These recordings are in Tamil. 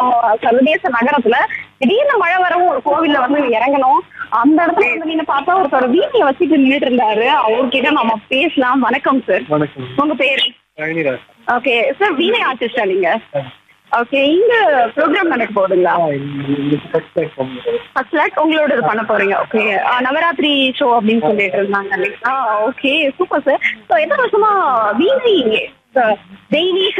சர்வதேச நகரத்துல திடீர்னு மழை வரவும் ஒரு கோவில்ல வந்து இறங்கணும் அந்த இடத்துல வந்து நீங்க பார்த்தா ஒருத்தர் வீட்ல வச்சுட்டு நின்றுட்டு இருந்தாரு அவர்கிட்ட நம்ம பேசலாம் வணக்கம் சார் வணக்கம் உங்க பேர் ரஜினிராஜ் ஓகே சார் வீணை ஆர்டிஸ்டா நீங்க ஓகே இங்க ப்ரோக்ராம் நடக்க போகுதுங்களா இன்னைக்கு ஃபர்ஸ்ட் டைம் பண்ணுறேன் ஃபர்ஸ்ட் லேக் உங்களோட இது பண்ண போறீங்க ஓகே நவராத்திரி ஷோ அப்படின்னு சொல்லிட்டு இருந்தாங்க இல்லைங்களா ஓகே சூப்பர் சார் ஸோ எத்தனை வருஷமா வீணை அஹ், தெய்வீக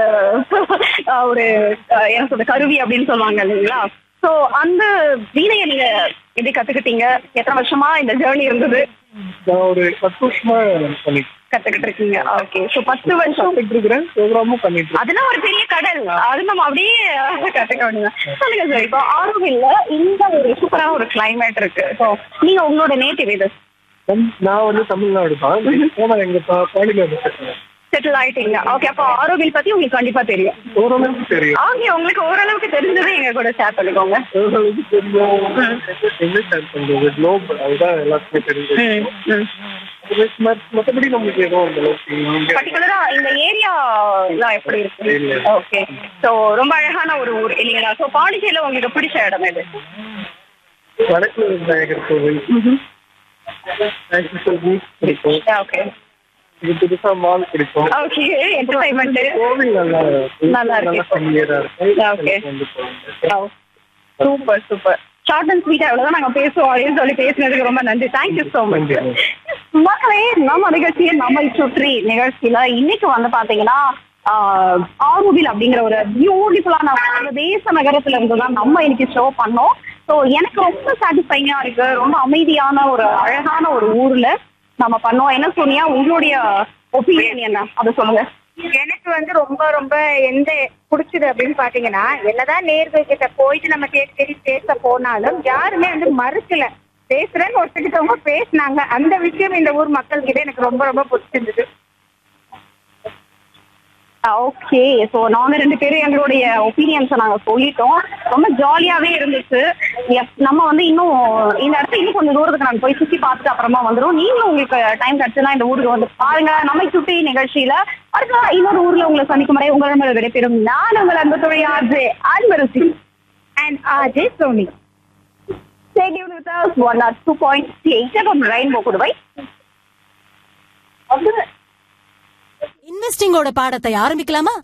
அஹ், ஒரு அஹ், என்ன சொல்ற கருவி அப்படின்னு சொல்லுவாங்க இல்லைங்களா ஸோ அந்த வீணையை நீங்க எப்படி கத்துக்கிட்டீங்க எத்தனை வருஷமா இந்த ஜேர்னி இருந்தது நான் ஒரு பத்து வருஷமா பண்ணிட்டு கத்துக்கிட்டு இருக்கீங்க ஓகே ஸோ பத்து வருஷம் இருக்கிறேன் ப்ரோக்ராமும் பண்ணிட்டு இருக்கேன். அதெல்லாம் ஒரு பெரிய கடல் அது நம்ம அப்படியே கத்துக்க வேண்டியது சொல்லுங்க சார் இப்போ ஆரோவில்ல இந்த ஒரு சூப்பரான ஒரு கிளைமேட் இருக்கு ஸோ நீங்க உங்களோட நேட்டிவ் இது நம்- நான் வந்து தமிழ்நாடு தான் போனா எங்க பா- பாண்டியில வந்து செட்டில் ஆயிட்டீங்க ஓகே அப்போ ஆரோவில் பத்தி உங்களுக்கு கண்டிப்பா தெரியும் ஓரளவுக்கு தெரியும் ஓகே உங்களுக்கு ஓரளவுக்கு தெரிஞ்சதை எங்க கூட ஷேர் பண்ணிக்கோங்க ஓரளவுக்கு தெரியும் இங்கிலீஷ் ஷேர் பண்றது குளோப் அதுதான் எல்லாத்துக்குமே தெரிஞ்சது மற்றபடி நம்மளுக்கு எதுவும் அந்த அளவுக்கு இங்க பர்டிகுலரா இந்த ஏரியா எல்லாம் எப்படி இருக்கு இல்ல. ஓகே ஸோ ரொம்ப அழகான ஒரு ஊர் இல்லைங்களா ஸோ பாண்டிச்சேரியில உங்களுக்கு பிடிச்ச இடம் எது வடக்கு விநாயகர் கோவில் ஆக்சுவல் பீச் பிடிக்கும் ஓகே இது புதுசா மால் பிடிக்கும் ஓகே என்டர்டைன்மெண்ட் கோவில் நல்லா நல்லா இருக்கு. நல்லா ஃபெமிலியரா இருக்கும் Okay. எனக்கு வந்து போகும். Super super short and sweet அவ்வளவுதான் நாங்க பேசுவோம் அப்படின்னு சொல்லி பேசினதுக்கு ரொம்ப நன்றி தேங்க்யூ ஸோ மச் நன்றி. மக்களே நம்ம நிகழ்ச்சியை நம்மை சுற்றி நிகழ்ச்சியில இன்னைக்கு வந்து பாத்தீங்கன்னா ஆஹ், ஆரோவில் அப்படிங்கிற ஒரு பியூட்டிஃபுல்லான தேச நகரத்துல இருந்து தான் நம்ம இன்னைக்கு ஷோ பண்ணோம் ஸோ எனக்கு ரொம்ப சாட்டிஸ்ஃபைங்கா இருக்கு ரொம்ப அமைதியான ஒரு அழகான ஒரு ஊர்ல நம்ம பண்ணோம் என்ன சொன்னியா உங்களுடைய ஒப்பீனியன் என்ன அதை சொல்லுங்க எனக்கு வந்து ரொம்ப ரொம்ப எந்த பிடிச்சது அப்படின்னு பாத்தீங்கன்னா என்னதான் நேர்கள் கிட்ட போயிட்டு நம்ம தேடி தேடி பேச போனாலும் யாருமே வந்து மறுக்கல பேசுறேன்னு ஒருத்தக்கிட்டவங்க பேசினாங்க அந்த விஷயம் இந்த ஊர் மக்கள் கிட்ட எனக்கு ரொம்ப ரொம்ப பிடிச்சிருந்தது ஓகே ஸோ நாங்க ரெண்டு பேரும் எங்களுடைய ஒப்பீனியன்ஸை நாங்க சொல்லிட்டோம் ரொம்ப ஜாலியாவே இருந்துச்சு Yes, நம்ம வந்து இன்னும் இந்த இடத்த இன்னும் கொஞ்சம் தூரத்துக்கு நாங்க போய் சுத்தி பார்த்துட்டு அப்புறமா வந்துடும் நீங்களும் உங்களுக்கு டைம் கிடைச்சுன்னா இந்த ஊருக்கு வந்து பாருங்க நம்மை சுற்றி நிகழ்ச்சியில அடுத்த இன்னொரு ஊர்ல உங்களை சந்திக்கும் வரை உங்களிடம் விடைபெறும் நான் உங்கள் அன்பு துறை RJ Anbarasi and RJ Soni Stay tuned with us, one or two point eight from Rainbow Kuduvai. இன்வெஸ்டிங்கோட பாடத்தை ஆரம்பிக்கலாமா